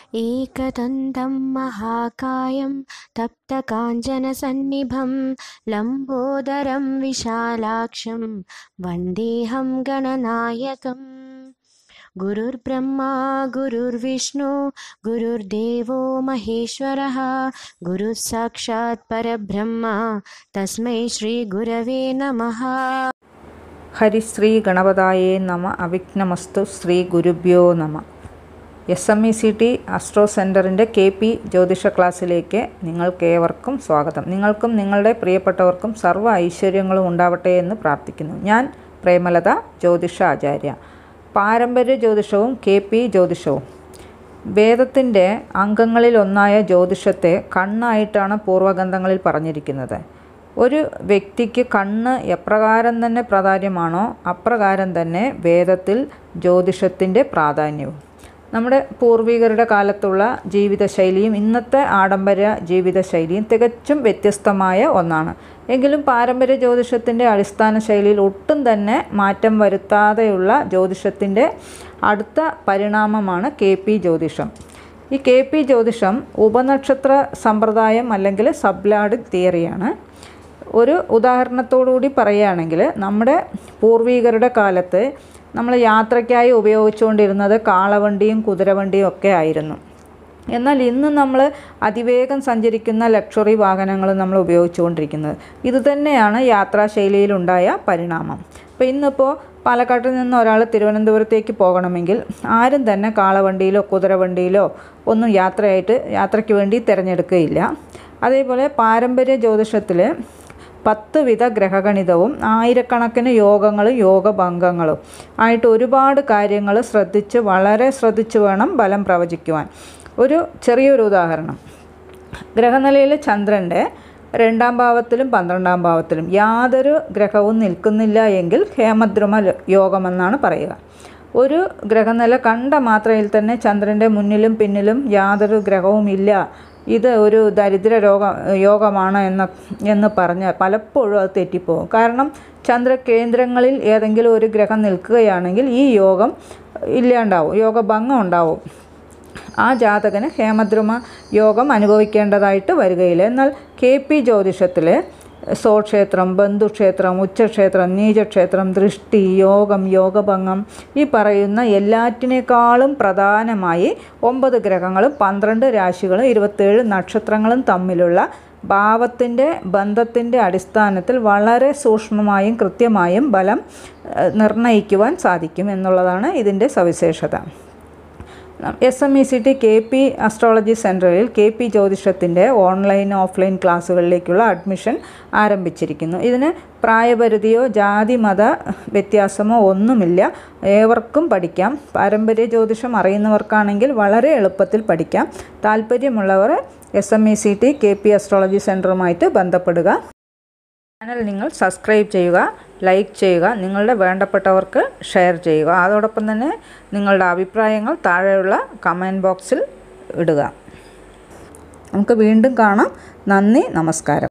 एकदन्तं महाकायं तप्तकाञ्चनसन्निभं लम्बोदरं विशालाक्षं वन्देऽहं गणनायकम् गुरुर्ब्रह्मा गुरुर्विष्णु गुरुर्देवो महेश्वरः गुरुः साक्षात् परब्रह्म तस्मै श्रीगुरवे नमः ഹരിശ്രീ ഗണപതായേ നമ അവിഘ്നമസ്തു ശ്രീ ഗുരുഭ്യോ നമ S M E C T astro സെൻറ്ററിൻ്റെ കെ പി ജ്യോതിഷ ക്ലാസ്സിലേക്ക് നിങ്ങൾക്കേവർക്കും സ്വാഗതം നിങ്ങൾക്കും നിങ്ങളുടെ പ്രിയപ്പെട്ടവർക്കും സർവ്വ ഐശ്വര്യങ്ങളും ഉണ്ടാവട്ടെ എന്ന് പ്രാർത്ഥിക്കുന്നു ഞാൻ പ്രേമലത ജ്യോതിഷ ആചാര്യ പാരമ്പര്യ ജ്യോതിഷവും കെ പി ജ്യോതിഷവും വേദത്തിൻ്റെ അംഗങ്ങളിലൊന്നായ ജ്യോതിഷത്തെ കണ്ണായിട്ടാണ് പൂർവ്വഗന്ധങ്ങളിൽ പറഞ്ഞിരിക്കുന്നത് ഒരു വ്യക്തിക്ക് കണ്ണ് എപ്രകാരം തന്നെ പ്രാധാന്യമാണോ അപ്രകാരം തന്നെ വേദത്തിൽ ജ്യോതിഷത്തിൻ്റെ പ്രാധാന്യവും നമ്മുടെ പൂർവികരുടെ കാലത്തുള്ള ജീവിതശൈലിയും ഇന്നത്തെ ആഡംബര ജീവിതശൈലിയും തികച്ചും വ്യത്യസ്തമായ ഒന്നാണ് എങ്കിലും പാരമ്പര്യ ജ്യോതിഷത്തിൻ്റെ അടിസ്ഥാന ശൈലിയിൽ ഒട്ടും തന്നെ മാറ്റം വരുത്താതെയുള്ള ജ്യോതിഷത്തിൻ്റെ അടുത്ത പരിണാമമാണ് കെ പി ജ്യോതിഷം ഈ കെ പി ജ്യോതിഷം ഉപനക്ഷത്ര സമ്പ്രദായം അല്ലെങ്കിൽ സബ്ലാഡ് തിയറിയാണ് ഒരു ഉദാഹരണത്തോടുകൂടി പറയുകയാണെങ്കിൽ നമ്മുടെ പൂർവികരുടെ കാലത്ത് നമ്മൾ യാത്രയ്ക്കായി ഉപയോഗിച്ചുകൊണ്ടിരുന്നത് കാളവണ്ടിയും കുതിരവണ്ടിയും ഒക്കെ ആയിരുന്നു എന്നാൽ ഇന്ന് നമ്മൾ അതിവേഗം സഞ്ചരിക്കുന്ന ലക്ഷറി വാഹനങ്ങൾ നമ്മൾ ഉപയോഗിച്ചുകൊണ്ടിരിക്കുന്നത് ഇതുതന്നെയാണ് യാത്രാശൈലിയിലുണ്ടായ പരിണാമം അപ്പോൾ ഇന്നിപ്പോൾ പാലക്കാട്ടിൽ നിന്ന് ഒരാൾ തിരുവനന്തപുരത്തേക്ക് പോകണമെങ്കിൽ ആരും തന്നെ കാളവണ്ടിയിലോ കുതിരവണ്ടിയിലോ ഒന്നും യാത്രയായിട്ട് യാത്രയ്ക്ക് വേണ്ടി തിരഞ്ഞെടുക്കുകയില്ല അതേപോലെ പാരമ്പര്യ ജ്യോതിഷത്തിൽ പത്ത് വിധ ഗ്രഹഗണിതവും ആയിരക്കണക്കിന് യോഗങ്ങളും യോഗഭംഗങ്ങളും ആയിട്ട് ഒരുപാട് കാര്യങ്ങൾ ശ്രദ്ധിച്ച് വളരെ ശ്രദ്ധിച്ച് വേണം ബലം പ്രവചിക്കുവാൻ ഒരു ചെറിയൊരു ഉദാഹരണം ഗ്രഹനിലയിൽ ചന്ദ്രൻ്റെ രണ്ടാം ഭാവത്തിലും പന്ത്രണ്ടാം ഭാവത്തിലും യാതൊരു ഗ്രഹവും നിൽക്കുന്നില്ല എങ്കിൽ ഹേമദ്രുമ യോഗമെന്നാണ് പറയുക ഒരു ഗ്രഹനില കണ്ട മാത്രയിൽ തന്നെ ചന്ദ്രൻ്റെ മുന്നിലും പിന്നിലും യാതൊരു ഗ്രഹവും ഇല്ല ഇത് ഒരു ദരിദ്ര രോഗ യോഗമാണ് എന്ന എന്ന് പറഞ്ഞ് പലപ്പോഴും അത് തെറ്റിപ്പോകും കാരണം ചന്ദ്രകേന്ദ്രങ്ങളിൽ ഏതെങ്കിലും ഒരു ഗ്രഹം നിൽക്കുകയാണെങ്കിൽ ഈ യോഗം ഇല്ലാണ്ടാവും യോഗഭംഗം ഉണ്ടാവും ആ ജാതകന് ഹേമദ്രുമ യോഗം അനുഭവിക്കേണ്ടതായിട്ട് വരികയില്ല എന്നാൽ കെ പി ജ്യോതിഷത്തിൽ സോക്ഷേത്രം ബന്ധുക്ഷേത്രം ഉച്ചക്ഷേത്രം നീചക്ഷേത്രം ദൃഷ്ടി യോഗം യോഗഭംഗം ഈ പറയുന്ന എല്ലാറ്റിനേക്കാളും പ്രധാനമായി ഒമ്പത് ഗ്രഹങ്ങളും പന്ത്രണ്ട് രാശികളും ഇരുപത്തേഴ് നക്ഷത്രങ്ങളും തമ്മിലുള്ള ഭാവത്തിൻ്റെ ബന്ധത്തിൻ്റെ അടിസ്ഥാനത്തിൽ വളരെ സൂക്ഷ്മമായും കൃത്യമായും ബലം നിർണ്ണയിക്കുവാൻ സാധിക്കും എന്നുള്ളതാണ് ഇതിൻ്റെ സവിശേഷത S M E C T K P astrology സെൻറ്ററിൽ കെ പി ജ്യോതിഷത്തിൻ്റെ ഓൺലൈൻ ഓഫ്ലൈൻ ക്ലാസ്സുകളിലേക്കുള്ള അഡ്മിഷൻ ആരംഭിച്ചിരിക്കുന്നു ഇതിന് പ്രായപരിധിയോ ജാതി മത വ്യത്യാസമോ ഒന്നുമില്ല ഏവർക്കും പഠിക്കാം പാരമ്പര്യ ജ്യോതിഷം അറിയുന്നവർക്കാണെങ്കിൽ വളരെ എളുപ്പത്തിൽ പഠിക്കാം താല്പര്യമുള്ളവർ S M E C T K P astrology സെൻറ്ററുമായിട്ട് ബന്ധപ്പെടുക ചാനൽ നിങ്ങൾ സബ്സ്ക്രൈബ് ചെയ്യുക ലൈക്ക് ചെയ്യുക നിങ്ങളുടെ വേണ്ടപ്പെട്ടവർക്ക് ഷെയർ ചെയ്യുക അതോടൊപ്പം തന്നെ നിങ്ങളുടെ അഭിപ്രായങ്ങൾ താഴെയുള്ള കമൻറ്റ് ബോക്സിൽ ഇടുക നമുക്ക് വീണ്ടും കാണാം നന്ദി നമസ്കാരം